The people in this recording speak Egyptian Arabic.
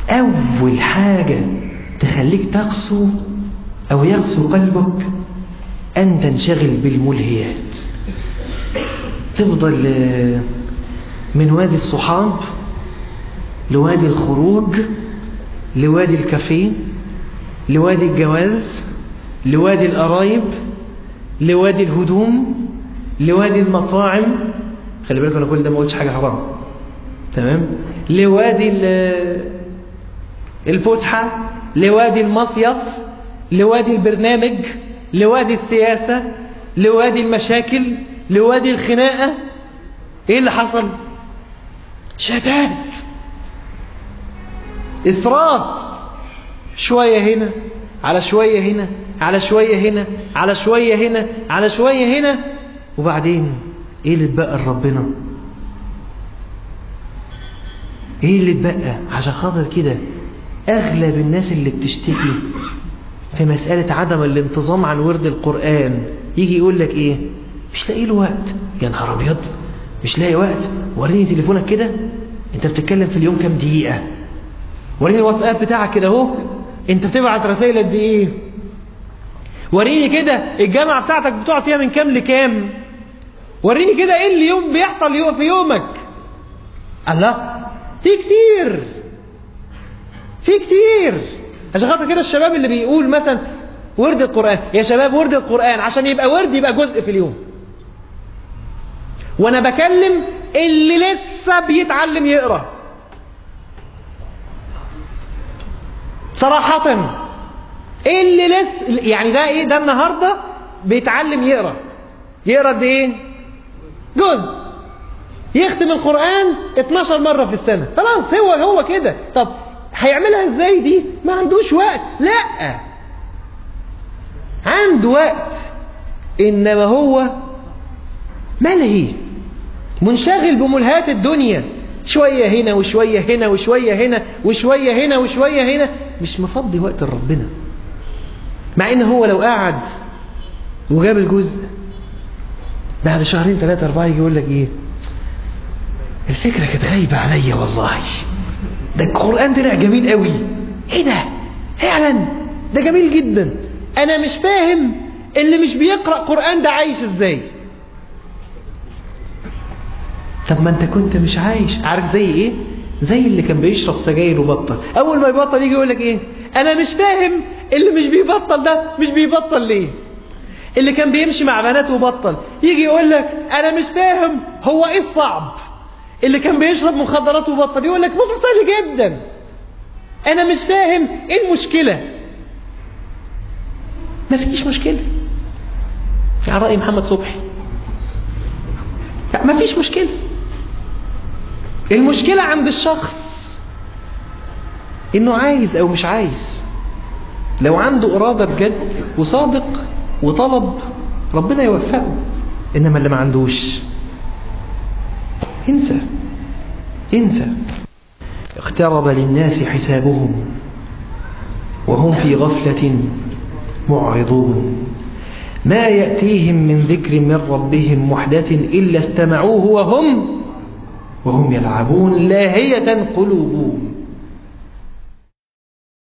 أول حاجة تخليك تقسو أو يقسو قلبك أن تنشغل بالملهيات تفضل من وادي الصحاب لوادي الخروج لوادي الكافيه لوادي الجواز لوادي القرايب لوادي الهدوم لوادي المطاعم خلي بالك انا كل ده ما قلتش حاجه حرام تمام لوادي الفسحه لوادي المصيف لوادي البرنامج لوادي السياسه لوادي المشاكل لوادي الخناقه ايه اللي حصل شتات اسراف شويه هنا على شويه هنا على شويه هنا على شويه هنا على شويه هنا وبعدين ايه اللي اتبقى لربنا ايه اللي اتبقى عشان خاطر كده اغلب الناس اللي بتشتكي في مسألة عدم الانتظام عن ورد القرآن يجي يقول لك ايه مش لاقي له وقت يا نهار ابيض مش لاقي وقت وريني تليفونك كده انت بتتكلم في اليوم كام دقيقة وريني الواتساب بتاعك كده اهو انت بتبعت رسائل قد ايه وريني كده الجامعة بتاعتك بتقعد فيها من كام لكام وريني كده ايه اللي يوم بيحصل في يومك الله في كتير في كتير عشان خاطر كده الشباب اللي بيقول مثلا ورد القرآن يا شباب ورد القرآن عشان يبقى ورد يبقى جزء في اليوم وانا بكلم اللي لسه بيتعلم يقرأ صراحة اللي لسه يعني ده ايه ده النهاردة بيتعلم يقرأ يقرأ قد ايه جزء يختم القرآن 12 مرة في السنة خلاص هو هو كده طب هيعملها ازاي دي ما عندوش وقت لا عنده وقت انما هو ملهي منشغل بملهات الدنيا شوية هنا وشوية هنا وشوية هنا وشوية هنا وشوية هنا مش مفضي وقت لربنا مع ان هو لو قعد وجاب الجزء بعد شهرين ثلاثة أربعة يجي يقول لك إيه الفكرة كانت غايبة عليا والله ده القرآن طلع جميل قوي إيه ده فعلا ده جميل جدا أنا مش فاهم اللي مش بيقرأ قرآن ده عايش إزاي طب ما أنت كنت مش عايش عارف زي إيه زي اللي كان بيشرب سجاير وبطل أول ما يبطل يجي يقول لك إيه أنا مش فاهم اللي مش بيبطل ده مش بيبطل ليه اللي كان بيمشي مع بنات وبطل يجي يقول لك انا مش فاهم هو ايه الصعب اللي كان بيشرب مخدرات وبطل يقول لك موضوع سهل جدا انا مش فاهم ايه المشكله ما فيش مشكله على راي محمد صبحي لا ما فيش مشكله المشكله عند الشخص انه عايز او مش عايز لو عنده اراده بجد وصادق وطلب ربنا يوفقه إنما اللي ما عندوش انسى انسى اقترب للناس حسابهم وهم في غفلة معرضون ما يأتيهم من ذكر من ربهم محدث إلا استمعوه وهم وهم يلعبون لاهية قلوبهم